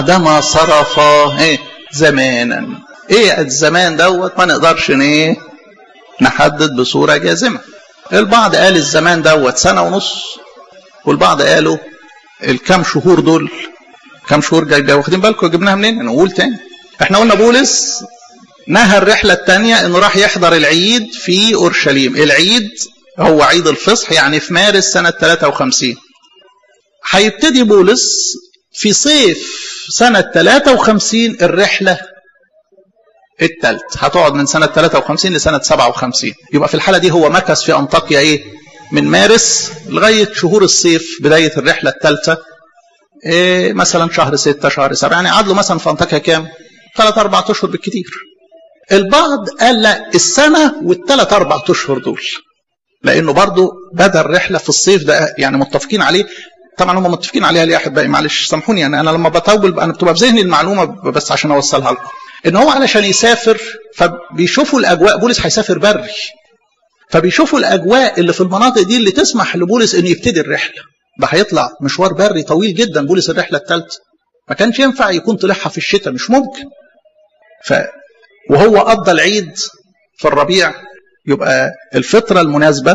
بعدما صرف ايه زمانا ايه الزمان دوت ما نقدرش ايه نحدد بصوره جازمه البعض قال الزمان دوت سنه ونص والبعض قالوا الكام شهور دول كام شهور جاي, جاي واخدين بالكم جبناها منين نقول تاني احنا قلنا بولس نهى الرحله الثانيه انه راح يحضر العيد في اورشليم العيد هو عيد الفصح يعني في مارس سنه 53 هيبتدي بولس في صيف سنة 53 الرحلة الثالث هتقعد من سنة 53 لسنة 57 يبقى في الحالة دي هو مكث في أنطاكيا إيه من مارس لغاية شهور الصيف بداية الرحلة الثالثة إيه مثلا شهر 6 شهر 7 يعني قعد له مثلا في أنطاكيا كام؟ ثلاث أربع أشهر بالكثير البعض قال لا السنة والثلاث أربع أشهر دول لأنه برضه بدأ الرحلة في الصيف ده يعني متفقين عليه طبعا هم متفقين عليها ليه يا احبائي معلش سامحوني يعني انا لما بطول انا بتبقى في ذهني المعلومه بس عشان اوصلها لكم ان هو علشان يسافر فبيشوفوا الاجواء بولس هيسافر بري فبيشوفوا الاجواء اللي في المناطق دي اللي تسمح لبولس انه يبتدي الرحله ده هيطلع مشوار بري طويل جدا بولس الرحله الثالثه ما كانش ينفع يكون طلعها في الشتاء مش ممكن ف وهو قضى العيد في الربيع يبقى الفتره المناسبه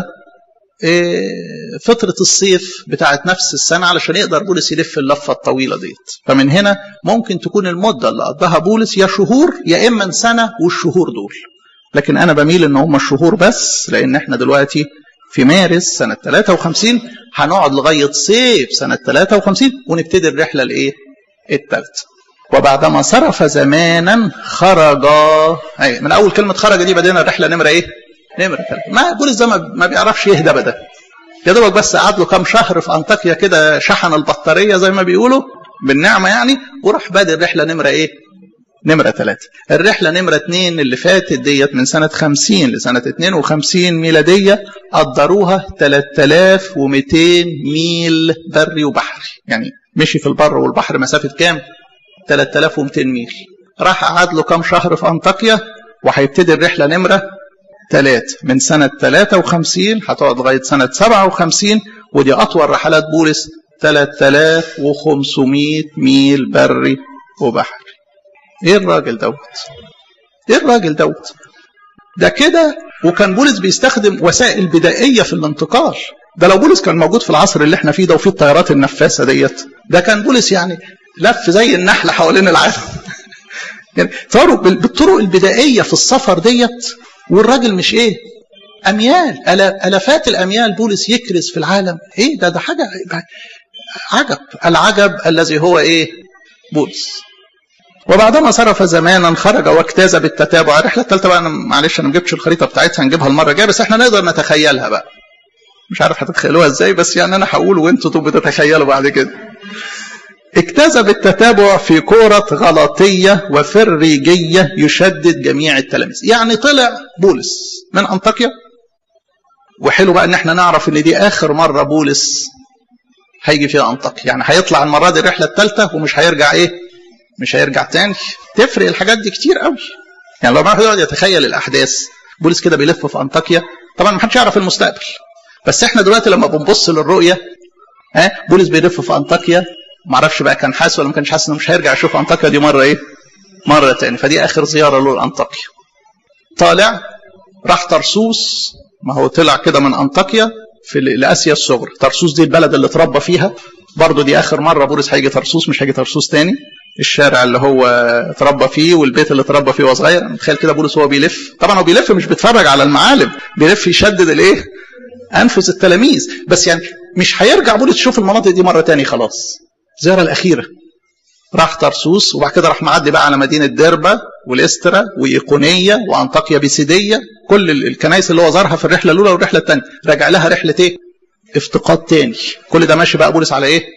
فترة الصيف بتاعت نفس السنة علشان يقدر بولس يلف اللفة الطويلة ديت فمن هنا ممكن تكون المدة اللي قضاها بولس يا شهور يا إما سنة والشهور دول لكن أنا بميل إن هم الشهور بس لأن إحنا دلوقتي في مارس سنة 53 هنقعد لغاية صيف سنة 53 ونبتدي الرحلة الإيه؟ الثالثة وبعدما صرف زمانا خرج أي من أول كلمة خرج دي بدينا الرحلة نمرة إيه؟ نمرة ثلاثة ما بولس ده ما بيعرفش يهدى ابدا يا دوبك بس قعد له كام شهر في انطاكيا كده شحن البطاريه زي ما بيقولوا بالنعمه يعني وراح بادئ الرحله نمره ايه؟ نمره ثلاثة الرحله نمره اثنين اللي فاتت ديت من سنه 50 لسنه 52 ميلاديه قدروها 3200 ميل بري وبحري يعني مشي في البر والبحر مسافه كام؟ 3200 ميل راح قعد له كام شهر في انطاكيا وهيبتدي الرحله نمره ثلاثة من سنة 53 هتقعد لغاية سنة 57 ودي أطول رحلات بولس 3500 ميل بري وبحري إيه الراجل دوت؟ إيه الراجل دوت؟ ده كده وكان بولس بيستخدم وسائل بدائية في الانتقال ده لو بولس كان موجود في العصر اللي احنا فيه ده وفيه الطيارات النفاثة ديت ده كان بولس يعني لف زي النحل حوالين العالم يعني تصوروا بالطرق البدائية في السفر ديت والراجل مش ايه اميال الافات الاميال بولس يكرز في العالم ايه ده ده حاجه عجب العجب الذي هو ايه بولس وبعدما صرف زمانا خرج واجتاز بالتتابع الرحله الثالثه بقى انا معلش انا ما جبتش الخريطه بتاعتها نجيبها المره الجايه بس احنا نقدر نتخيلها بقى مش عارف هتتخيلوها ازاي بس يعني انا هقول وانتوا تبقوا تتخيلوا بعد كده اجتاز بالتتابع في كورة غلطية وفريجية يشدد جميع التلاميذ يعني طلع بولس من أنطاكيا وحلو بقى ان احنا نعرف ان دي اخر مرة بولس هيجي فيها أنطاكيا يعني هيطلع المرة دي الرحلة الثالثة ومش هيرجع ايه مش هيرجع تاني تفرق الحاجات دي كتير قوي يعني لو الواحد يقعد يتخيل الاحداث بولس كده بيلف في أنطاكيا طبعا ما حدش يعرف المستقبل بس احنا دلوقتي لما بنبص للرؤية ها بولس بيلف في أنطاكيا ما اعرفش بقى كان حاسس ولا ما كانش حاسس انه مش هيرجع يشوف انطاكيا دي مره ايه؟ مره تاني فدي اخر زياره له لانطاكيا. طالع راح طرسوس ما هو طلع كده من انطاكيا في لاسيا الصغرى، طرسوس دي البلد اللي اتربى فيها برضه دي اخر مره بولس هيجي طرسوس مش هيجي طرسوس تاني الشارع اللي هو اتربى فيه والبيت اللي اتربى فيه وهو صغير متخيل كده بولس وهو بيلف طبعا هو بيلف مش بيتفرج على المعالم بيلف يشدد الايه انفس التلاميذ بس يعني مش هيرجع بولس يشوف المناطق دي مره تاني خلاص الزياره الاخيره راح طرسوس وبعد كده راح معدي بقى على مدينه ديربا والاسترا وايقونيه وانطاكيا بيسيديه كل الكنائس اللي هو زارها في الرحله الاولى والرحله الثانيه راجع لها رحله ايه؟ افتقاد تاني كل ده ماشي بقى بولس على ايه؟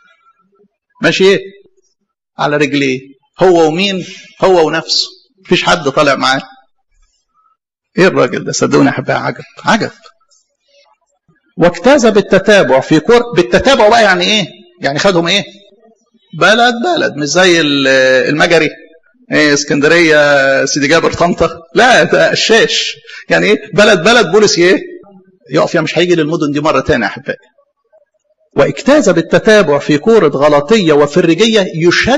ماشي ايه؟ على رجليه هو ومين؟ هو ونفسه مفيش حد طالع معاه ايه الراجل ده صدقوني يا احبائي عجب عجب واجتاز بالتتابع في كور بالتتابع بقى يعني ايه؟ يعني خدهم ايه؟ بلد بلد مش زي المجري ايه اسكندريه سيدي جابر طنطا لا ده الشاش يعني ايه بلد بلد بولس ايه؟ يقف يا مش هيجي للمدن دي مره ثانيه يا احبائي واجتاز بالتتابع في كورة غلطية وفرجية يشد